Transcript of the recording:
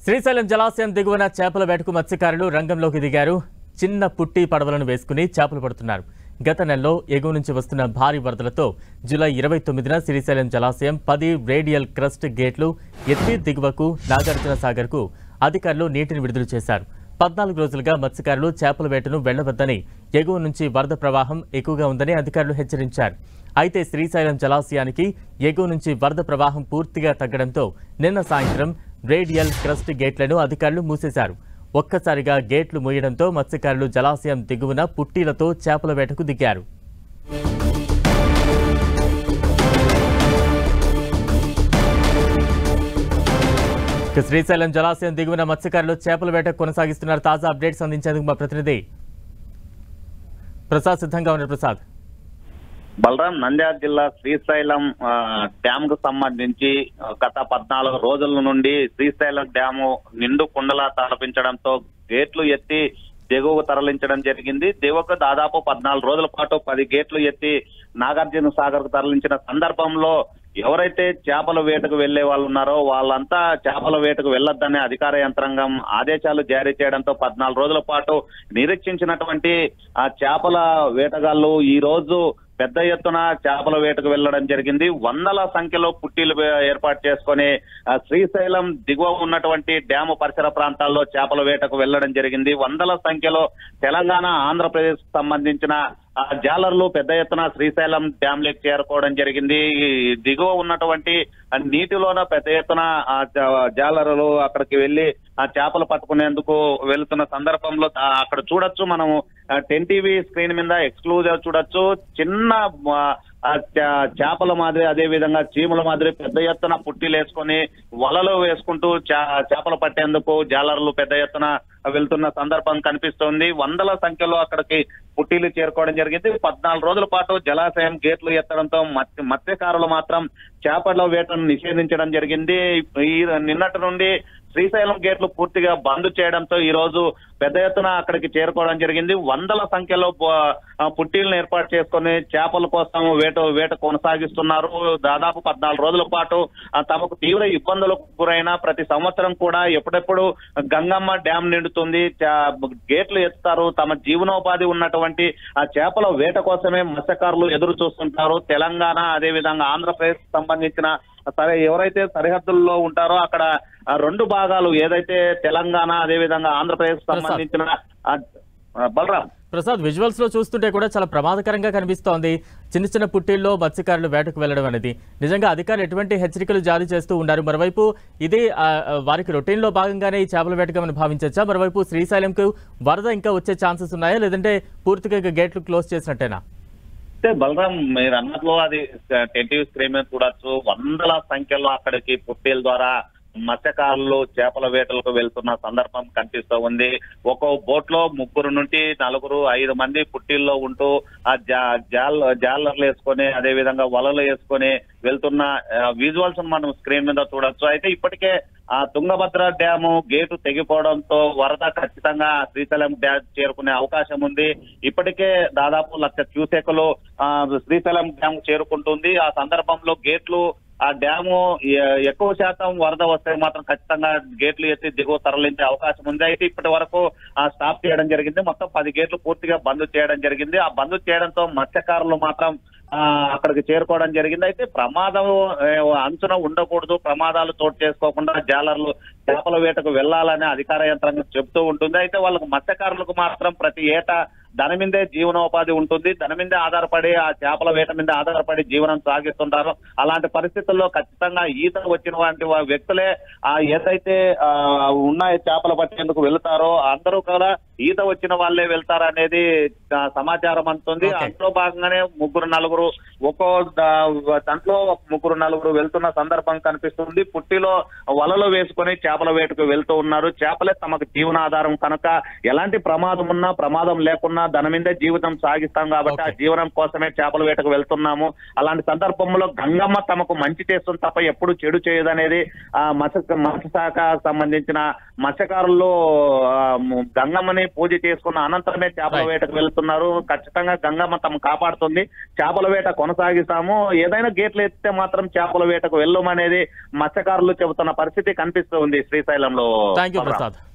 శ్రీశైలం జలాశయం దిగువన చేపల వేటకు మత్స్యకారులు రంగంలోకి దిగారు చిన్న పుట్టి పడవలను వేసుకుని చేపలు పడుతున్నారు గత నెలలో ఎగువ నుంచి వస్తున్న భారీ వరదలతో జూలై ఇరవై తొమ్మిదిన శ్రీశైలం జలాశయం పది రేడియల్ క్రస్ట్ గేట్లు ఎత్తి దిగువకు నాగార్జున సాగర్కు అధికారులు నీటిని విడుదల చేశారు పద్నాలుగు రోజులుగా మత్స్యకారులు చేపల వేటను వెళ్లవద్దని ఎగువ నుంచి వరద ప్రవాహం ఎక్కువగా ఉందని అధికారులు హెచ్చరించారు అయితే శ్రీశైలం జలాశయానికి ఎగువ నుంచి వరద ప్రవాహం పూర్తిగా తగ్గడంతో నిన్న సాయంత్రం రేడియల్ క్రస్ట్ గేట్లను అధికారులు మూసేశారు ఒక్కసారిగా గేట్లు మూయడంతో మత్స్యకారులు జలాశయం దిగువన పుట్టీలతో చేపల వేటకు దిగారు ఇక శ్రీశైలం జలాశయం దిగువన మత్స్యకారులు చేపల వేట కొనసాగిస్తున్నారు తాజా అప్డేట్స్ అందించేందుకు మా ప్రతినిధి ప్రసాద్ సిద్ధంగా ఉన్నారు ప్రసాద్ బలరాం నంద్యాల జిల్లా శ్రీశైలం ఆ, డ్యామ్ కు సంబంధించి ఆ, గత పద్నాలుగు రోజుల నుండి శ్రీశైలం డ్యాము నిండు కుండలా తలపించడంతో గేట్లు ఎత్తి దిగువకు తరలించడం జరిగింది దిగువకు దాదాపు పద్నాలుగు రోజుల పాటు పది గేట్లు ఎత్తి నాగార్జున సాగర్ కు తరలించిన సందర్భంలో ఎవరైతే చేపల వేటకు వెళ్లే వాళ్ళు ఉన్నారో వాళ్ళంతా చేపల వేటకు వెళ్లొద్దని అధికార యంత్రాంగం ఆదేశాలు జారీ చేయడంతో పద్నాలుగు రోజుల పాటు నిరీక్షించినటువంటి ఆ చేపల వేటగాళ్లు ఈ రోజు పెద్ద ఎత్తున చేపల వేటకు వెళ్లడం జరిగింది వందల సంఖ్యలో పుట్టీలు వే- ఏర్పాటు చేసుకొని ఆ, శ్రీశైలం దిగువ ఉన్నటువంటి డ్యాము పరిసర ప్రాంతాల్లో చేపల వేటకు వెళ్లడం జరిగింది వందల సంఖ్యలో తెలంగాణ ఆంధ్రప్రదేశ్ సంబంధించిన ఆ, జాలర్లు పెద్ద ఎత్తున శ్రీశైలం డ్యామ్ లేక్ చేరుకోవడం జరిగింది ఈ దిగువ ఉన్నటువంటి ఆ, నీటిలోన పెద్ద ఎత్తున ఆ జా- జాలరులు అక్కడికి వెళ్లి ఆ చేపలు పట్టుకునేందుకు వెళ్తున్న సందర్భంలో ఆ, అక్కడ చూడొచ్చు మనము టెన్ టీవీ స్క్రీన్ మీద ఎక్స్క్లూజివ్ చూడొచ్చు చిన్న ఆ, ఆ చా- చేపల మాదిరి అదే విధంగా చీమల మాదిరి పెద్ద ఎత్తున పుట్టిలు వేసుకొని వలలు వేసుకుంటూ చా- చేపలు పట్టేందుకు జాలర్లు పెద్ద ఎత్తున వెళ్తున్న సందర్భం కనిపిస్తోంది వందల సంఖ్యలో అక్కడికి పుట్టీలు చేరుకోవడం జరిగింది పద్నాలుగు రోజుల పాటు జలాశయం గేట్లు ఎత్తడంతో మత్స్య మత్స్యకారులు మాత్రం చేపల వేటను నిషేధించడం జరిగింది ఈ నిన్నటి నుండి శ్రీశైలం గేట్లు పూర్తిగా బంద్ చేయడంతో ఈ రోజు పెద్ద ఎత్తున అక్కడికి చేరుకోవడం జరిగింది వందల సంఖ్యలో ప- ఆ, పుట్టీలను ఏర్పాటు చేసుకొని చేపల కోసం వేట వేట కొనసాగిస్తున్నారు దాదాపు పద్నాలుగు రోజుల పాటు ఆ, తమకు తీవ్ర ఇబ్బందులకు గురైన ప్రతి సంవత్సరం కూడా ఎప్పుడెప్పుడు గంగమ్మ డ్యాం నిండుతుంది చా- గేట్లు ఎత్తుతారు తమ జీవనోపాధి ఉన్నటువంటి ఆ చేపల వేట కోసమే మత్స్యకారులు ఎదురు చూస్తుంటారు తెలంగాణ అదే విధంగా ఆంధ్రప్రదేశ్ సంబంధించిన సరే ఎవరైతే సరిహద్దుల్లో ఉంటారో అక్కడ ఆ రెండు భాగాలు ఏదైతే తెలంగాణ అదే విధంగా ఆంధ్రప్రదేశ్ సంబంధించిన ఆ, ఆ, బలరాం ప్రసాద్ విజువల్స్ లో చూస్తుంటే కూడా చాలా ప్రమాదకరంగా కనిపిస్తోంది చిన్న చిన్న పుట్టిల్లో మత్స్యకారులు వేటకు వెళ్లడం అనేది నిజంగా అధికారులు ఎటువంటి హెచ్చరికలు జారీ చేస్తూ ఉన్నారు మరోవైపు ఇది ఆ, ఆ, వారికి రొటీన్ లో భాగంగానే ఈ చేపల వేటగా మనం భావించవచ్చా మరోవైపు శ్రీశైలంకు వరద ఇంకా వచ్చే ఛాన్సెస్ ఉన్నాయా లేదంటే పూర్తిగా ఇక గేట్లు క్లోజ్ చేసినట్టేనా అంటే బలరాం మీరు అన్నట్లు అది టెంటివ్ స్క్రీన్ మీద చూడొచ్చు వందల సంఖ్యలో అక్కడికి పుట్టీల ద్వారా మత్స్యకారులు చేపల వేటలకు వెళ్తున్న సందర్భం కనిపిస్తూ ఉంది ఒక్కో బోట్ లో ముగ్గురు నుండి నలుగురు ఐదు మంది పుట్టిల్లో ఉంటూ ఆ జా- జాల్ జాలర్లు వేసుకొని అదే విధంగా వలలు వేసుకొని వెళ్తున్న విజువల్స్ మనం స్క్రీన్ మీద చూడొచ్చు అయితే ఇప్పటికే ఆ తుంగభద్ర డ్యాము గేటు తెగిపోవడంతో వరద ఖచ్చితంగా శ్రీశైలం డ్యామ్ చేరుకునే అవకాశం ఉంది ఇప్పటికే దాదాపు లక్ష క్యూసెక్లు ఆ, శ్రీశైలం డ్యామ్ చేరుకుంటుంది ఆ సందర్భంలో గేట్లు ఆ డ్యాము ఎ- ఎక్కువ శాతం వరద వస్తే మాత్రం ఖచ్చితంగా గేట్లు ఎత్తి దిగువ తరలించే అవకాశం ఉంది అయితే ఇప్పటి వరకు ఆ స్టాప్ చేయడం జరిగింది మొత్తం పది గేట్లు పూర్తిగా బంద్ చేయడం జరిగింది ఆ బంద్ చేయడంతో మత్స్యకారులు మాత్రం ఆ, అక్కడికి చేరుకోవడం జరిగింది అయితే ప్రమాదం ఏ, అంచున ఉండకూడదు ప్రమాదాలు చోటు చేసుకోకుండా జాలర్లు చేపల వేటకు వెళ్లాలని అధికార యంత్రాంగం చెబుతూ ఉంటుంది అయితే వాళ్ళకు మత్స్యకారులకు మాత్రం ప్రతి ఏటా దాని మీదే జీవనోపాధి ఉంటుంది దాని మీదే ఆధారపడి ఆ చేపల వేట మీద ఆధారపడి జీవనం సాగిస్తుంటారు అలాంటి పరిస్థితుల్లో ఖచ్చితంగా ఈత వచ్చిన వంటి వా- వ్యక్తులే ఆ ఏదైతే ఆ, ఉన్నాయో చేపలు పట్టేందుకు వెళ్తారో అందరూ కూడా ఈత వచ్చిన వాళ్ళే వెళ్తారనేది ఆ, సమాచారం అందుతుంది Okay. అందులో భాగంగానే ముగ్గురు నలుగురు ఒక్కో దా- దాంట్లో ఒక ముగ్గురు నలుగురు వెళ్తున్న సందర్భం కనిపిస్తుంది పుట్టిలో వలలు వేసుకొని చేపల వేటకు వెళ్తూ ఉన్నారు చేపలే తమకు జీవనాధారం కనుక ఎలాంటి ప్రమాదం ఉన్నా ప్రమాదం లేకున్నా దాని మీదే జీవితం సాగిస్తాం కాబట్టి ఆ Okay. జీవనం కోసమే చేపల వేటకు వెళ్తున్నాము అలాంటి సందర్భంలో గంగమ్మ తమకు మంచి చేస్తుంది తప్ప ఎప్పుడు చెడు చేయదనేది ఆ మత్స్య మత్స్యశాఖ సంబంధించిన మత్స్యకారులు ఆ, ము- గంగమ్మని పూజ చేసుకున్న అనంతరమే చేపల Right. వేటకు వెళ్తున్నారు ఖచ్చితంగా గంగమ్మ తమ కాపాడుతుంది చేపల వేట కొనసాగిస్తాము ఏదైనా గేట్లు ఎత్తితే మాత్రం చేపల వేటకు వెళ్ళమనేది మత్స్యకారులు చెబుతున్న పరిస్థితి కనిపిస్తూ ఉంది శ్రీశైలంలో థ్యాంక్ యూ బలరాం. ప్రసాద్